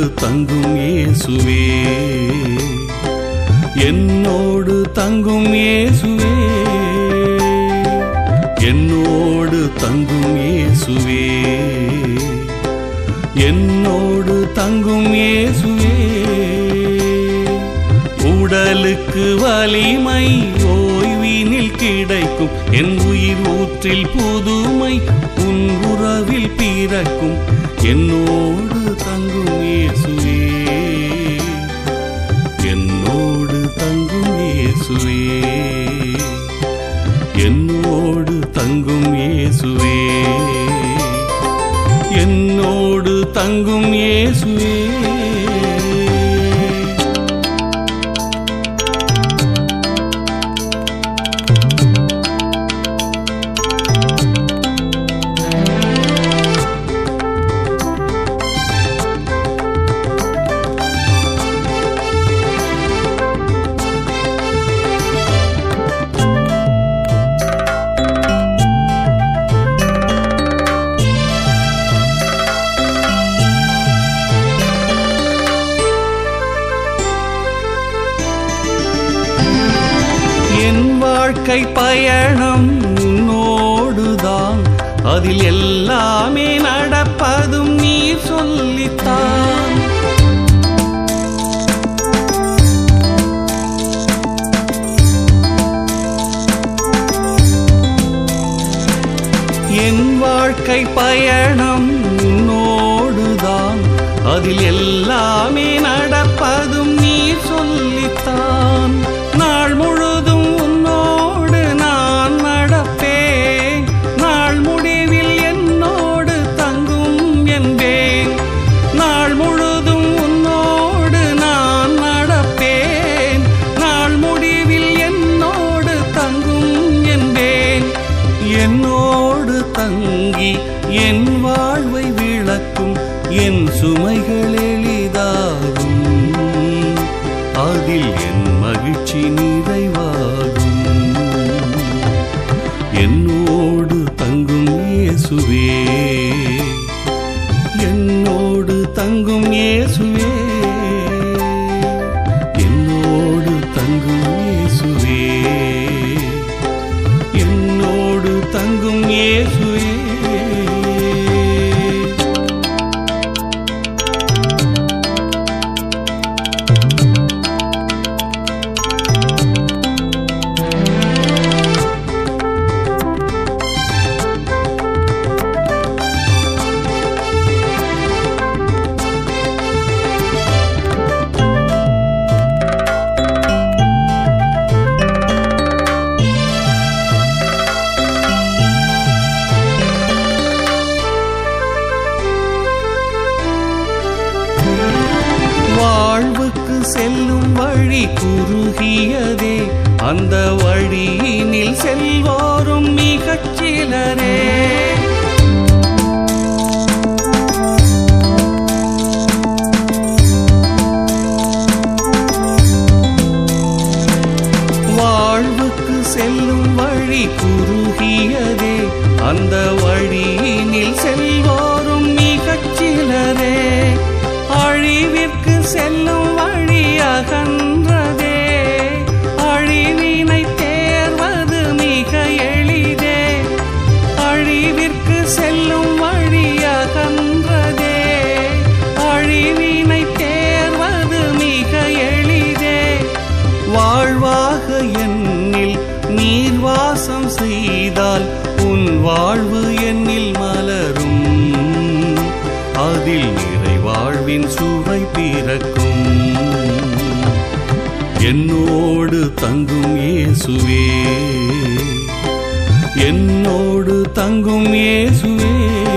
தங்கும் இயேசுவே என்னோடு தங்கும் இயேசுவே என்னோடு தங்கும் இயேசுவே என்னோடு தங்கும் இயேசுவே உடலுக்கு வலிமை ஓய்வினில் கிடைக்கும் என் உயிர் ஊற்றில் புதுமை உன் உறவில் பிறக்கும் என்னோடு தங்கும் இயேசுவே என்னோடு தங்கும் இயேசுவே என்னோடு தங்கும் இயேசுவே என்னோடு தங்கும் இயேசுவே என் வாழ்க்கை பயணம் உன்னோடுதான் அதில் எல்லாமே நடப்பதும் நீ சொல்லித்தான் என் வாழ்க்கை பயணம் உன்னோடுதான் அதில் எல்லாமே நடப்பதும் நீ சொல்லித்தான் நாள் முழுதும் உன்னோடு நான் நடப்பேன் நாள் முடிவில் என்னோடு தங்கும் என்பேன் நாள் முழுதும் உன்னோடு நான் நடப்பேன் நாள் முடிவில் என்னோடு தங்கும் என்பேன் என்னோடு தங்கி என் வாழ்வை விளக்கும் என் சுமைகள் எளிதாகும் அதில் என் மகிழ்ச்சி நிறைவாகும் என்னோடு தங்கும் இயேசுவே என்னோடு தங்கும் இயேசுவே என்னோடு தங்கும் இயேசுவே என்னோடு தங்கும் இயேசுவே வாழ்வுக்கு செல்லும் வழி குறுகியதே அந்த வழியினில் செல்வோரும் மிகச் சிலரே வாழ்வுக்கு செல்லும் வழி குறுகியதே அந்த வழியினில் செல்வோரும் மிகச் சிலரே அழிவிற்கு செல்லும் வழி அகன்றதே அழிவினை தேர்வது மிக எளிதே அழிவிற்கு செல்லும் வழி அகன்றதே அழிவினை தேர்வது மிக எளிதே வாழ்வாக என்னில் நீர் வாசம் செய்தால் உன் வாழ்வு என்னில் மலரும் அதில் நிறை வாழ்வின் சுவை பிறக்கும் என்னோடு தங்கும் இயேசுவே என்னோடு தங்கும் இயேசுவே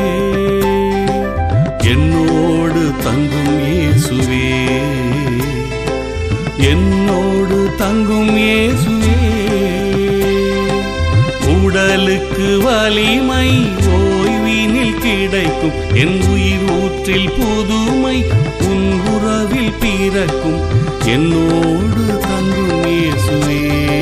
என்னோடு தங்கும் இயேசுவே என்னோடு தங்கும் இயேசுவே உடலுக்கு வலிமை ஓய்வினில் கிடைக்கும் என் உயிர் ஊற்றில் புதுமை உன் உறவில் பிறக்கும் என்னோடு தங்கும் இயேசுவே